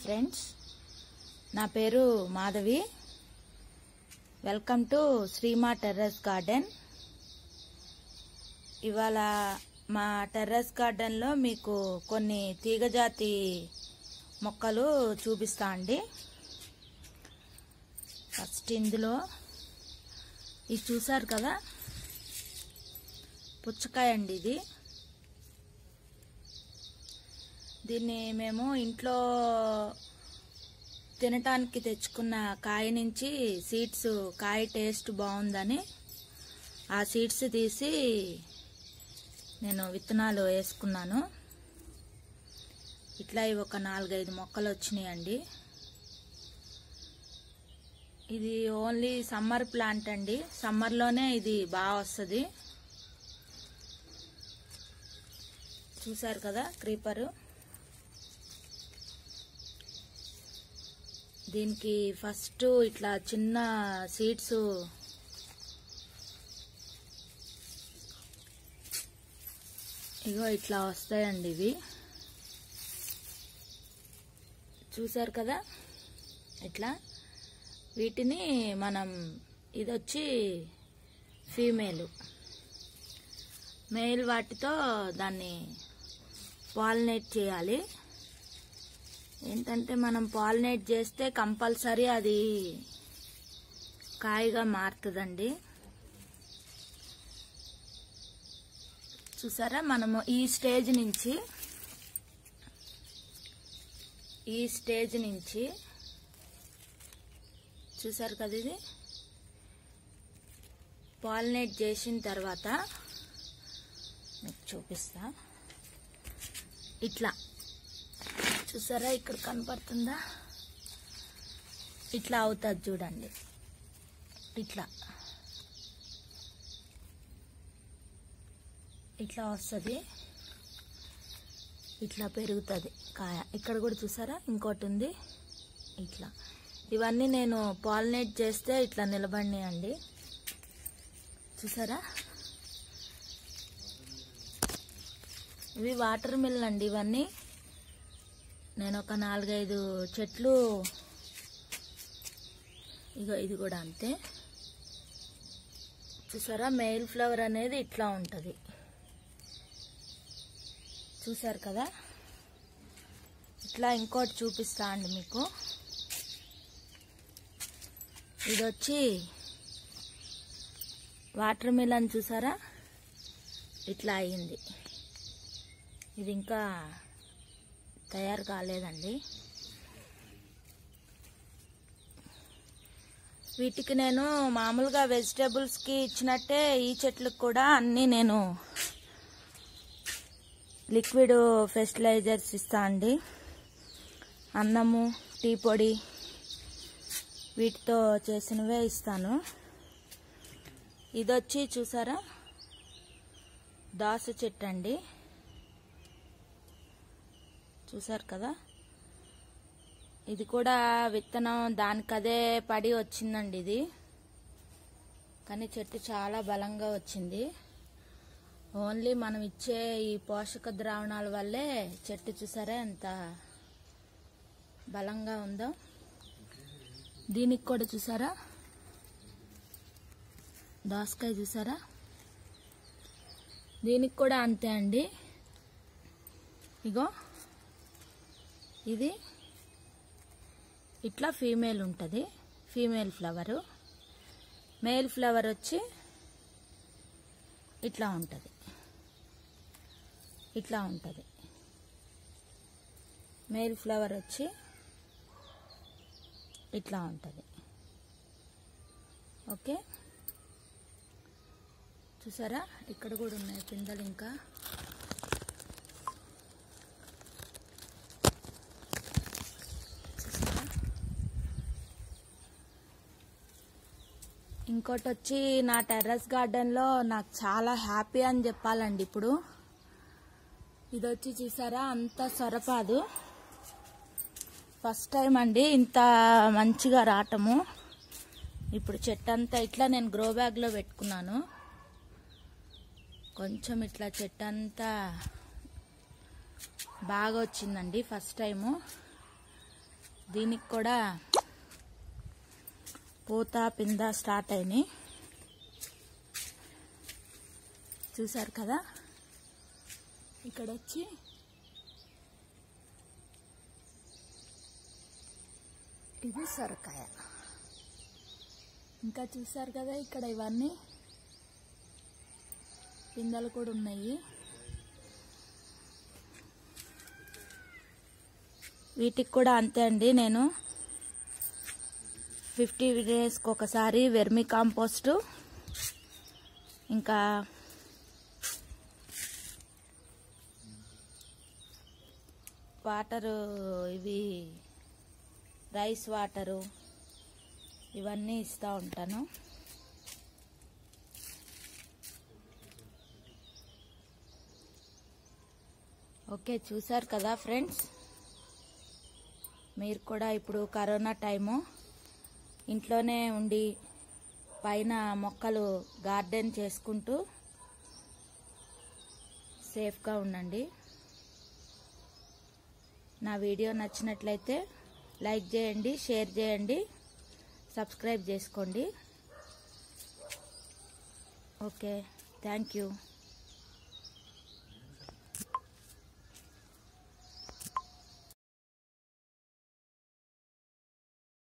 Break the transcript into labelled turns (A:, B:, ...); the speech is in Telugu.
A: ఫ్రెండ్స్ నా పేరు Madhavi welcome to Shrima terrace garden ఇవాళ మా టెర్రస్ గార్డెన్లో మీకు కొన్ని తీగజాతి మొక్కలు చూపిస్తా అండి ఫస్ట్ ఇందులో ఇది చూసారు కదా పుచ్చకాయ అండి ఇది దీన్ని మేము ఇంట్లో తినటానికి తెచ్చుకున్న కాయ నుంచి సీడ్స్ కాయ టేస్ట్ బాగుందని ఆ సీడ్స్ తీసి నేను విత్తనాలు వేసుకున్నాను ఇట్లా ఇవి ఒక నాలుగైదు మొక్కలు వచ్చినాయండి ఇది ఓన్లీ సమ్మర్ ప్లాంట్ అండి సమ్మర్లోనే ఇది బాగా వస్తుంది చూసారు కదా క్రీపరు దీనికి ఫస్ట్ ఇట్లా చిన్న సీడ్స్ ఇగో ఇట్లా వస్తాయండి ఇవి చూసారు కదా ఇట్లా వీటిని మనం ఇది వచ్చి ఫీమేల్ మేల్ వాటితో దాన్ని పాలినేట్ చేయాలి ఏంటంటే మనం పాలినేట్ చేస్తే కంపల్సరీ అది కాయగా మారుతుందండి చూసారా మనము ఈ స్టేజ్ నుంచి ఈ స్టేజ్ నుంచి చూసారు కదా ఇది పాలినేట్ చేసిన తర్వాత మీకు చూపిస్తా ఇట్లా చూసారా ఇక్కడ కనపడుతుందా ఇట్లా అవుతుంది చూడండి ఇట్లా ఇట్లా వస్తుంది ఇట్లా పెరుగుతుంది కాయ ఇక్కడ కూడా చూసారా ఇంకోటి ఉంది ఇట్లా ఇవన్నీ నేను పాలినేట్ చేస్తే ఇట్లా నిలబడినాయండి చూసారా ఇవి వాటర్ మిల్ అండి ఇవన్నీ నేను ఒక నాలుగైదు చెట్లు ఇగో ఇది కూడా అంతే చూసారా మెయిల్ ఫ్లవర్ అనేది ఇట్లా ఉంటుంది చూసారు కదా ఇట్లా ఇంకోటి చూపిస్తా అండి మీకు ఇది వచ్చి వాటర్ మిలన్ చూసారా ఇట్లా అయ్యింది ఇది ఇంకా తయారు కాలేదండి వీటికి నేను మామూలుగా వెజిటేబుల్స్కి ఇచ్చినట్టే ఈ చెట్లకు కూడా అన్నీ నేను లిక్విడ్ ఫెర్టిలైజర్స్ ఇస్తా అండి అన్నము టీ పొడి వీటితో చేసినవే ఇస్తాను ఇదొచ్చి చూసారా దాస చెట్టు అండి చూసారు కదా ఇది కూడా విత్తనం దానికదే పడి వచ్చిందండి ఇది కానీ చెట్టు చాలా బలంగా వచ్చింది ఓన్లీ మనం ఇచ్చే ఈ పోషక ద్రావణాల వల్లే చెట్టు చూసారా ఎంత బలంగా ఉందో దీనికి కూడా చూసారా దోసకాయ చూసారా దీనికి కూడా అంతే అండి ఇగో ఇది ఇట్లా ఫీమేల్ ఉంటుంది ఫీమేల్ ఫ్లవరు మేల్ ఫ్లవర్ వచ్చి ఇట్లా ఉంటుంది ఇట్లా ఉంటుంది మేల్ ఫ్లవర్ వచ్చి ఇట్లా ఉంటుంది ఓకే చూసారా ఇక్కడ కూడా ఉన్నాయి పిందెలు ఇంకా ఇంకోటి వచ్చి నా టెర్రస్ గార్డెన్లో నాకు చాలా హ్యాపీ అని చెప్పాలండి ఇప్పుడు ఇది వచ్చి చూసారా అంత సొరపాదు ఫస్ట్ టైం అండి ఇంత మంచిగా రావటము ఇప్పుడు చెట్టు అంతా ఇట్లా నేను గ్రో బ్యాగ్లో పెట్టుకున్నాను కొంచెం ఇట్లా చెట్టు అంతా బాగా వచ్చిందండి ఫస్ట్ టైము దీనికి కూడా పూత పింద స్టార్ట్ అయినాయి చూసారు కదా ఇక్కడ వచ్చి ఇది సొరకాయ ఇంకా చూసారు కదా ఇక్కడ ఇవన్నీ పిందెలు కూడా ఉన్నాయి వీటికి కూడా అంతే అండి నేను ఫిఫ్టీ డేస్కి ఒకసారి వెర్మి కాంపోస్టు ఇంకా వాటరు ఇవి రైస్ వాటరు ఇవన్నీ ఇస్తూ ఉంటాను ఓకే చూసారు కదా ఫ్రెండ్స్ మీరు కూడా ఇప్పుడు కరోనా టైము ఇంట్లోనే ఉండి పైన మొక్కలు గార్డెన్ చేసుకుంటూ సేఫ్గా ఉండండి నా వీడియో నచ్చినట్లయితే లైక్ చేయండి షేర్ చేయండి సబ్స్క్రైబ్ చేసుకోండి ఓకే థ్యాంక్ యూ